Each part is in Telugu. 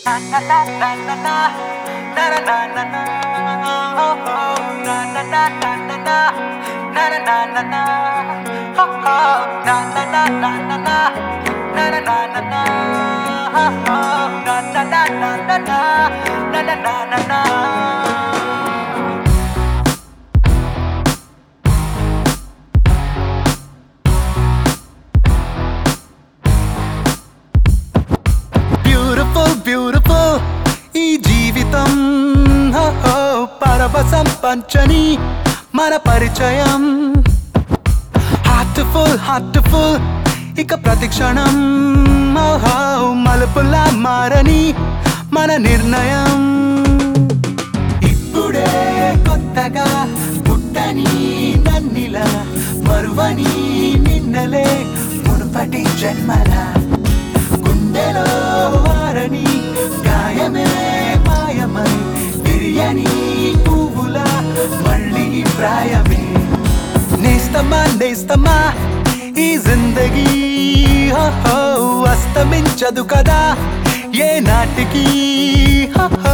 బ్యూటిఫుల్ బ్యూటిఫుల్ ఈ జీవితం హో, హో, పరవశం పంచని మన పరిచయం హార్ట్ఫుల్ హార్ట్ఫుల్ ఇక ప్రతిక్షణం ఓహో మలుపులా మారని మన నిర్ణయం ఇప్పుడే కొత్తగా పుట్టని నన్నిలా మరువని నిన్నలే మునుపటి జన్మలా గుండెలో వారని గాయమే మాయమై బిర్యానీ పువ్వులా మళ్ళీ ప్రాయమే నేస్తమా నేస్తమా ఈ జిందగీ హో, హో, అస్తమించదు కదా ఏ నాటికి హో, హో.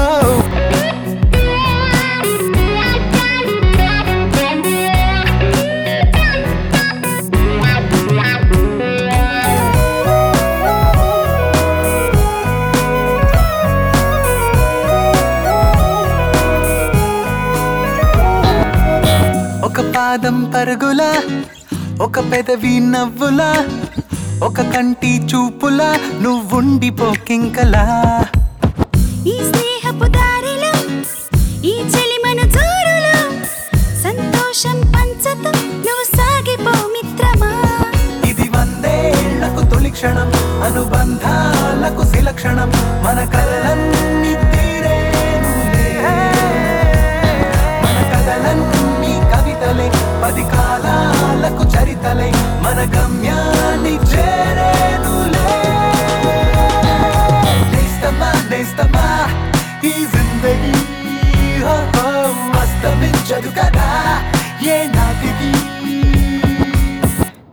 ఒక పాదం పరుగులా ఒక పెదవి నవ్వులా ఒక కంటి చూపులా నువ్వుండిపోకింకలా ఈ స్నేహపు దారిలో ఈ చెలిమను జోరులో సంతోషం పంచతో నువ్వు సాగిపో మిత్రమా ఇది వందేళ్లకు తొలి క్షణం అనుబంధాలకు శిలక్షణం మన కలలన్నీ తీరేనులే మన కథలన్నీ కవితలే పది కాలాలకు చరితలే మన గమ్యాన్ని చేరేనులే నేస్తమా నేస్తమా ఈ జిందగీ హో, హో, అస్తమించదు కదా ఏ నాటికి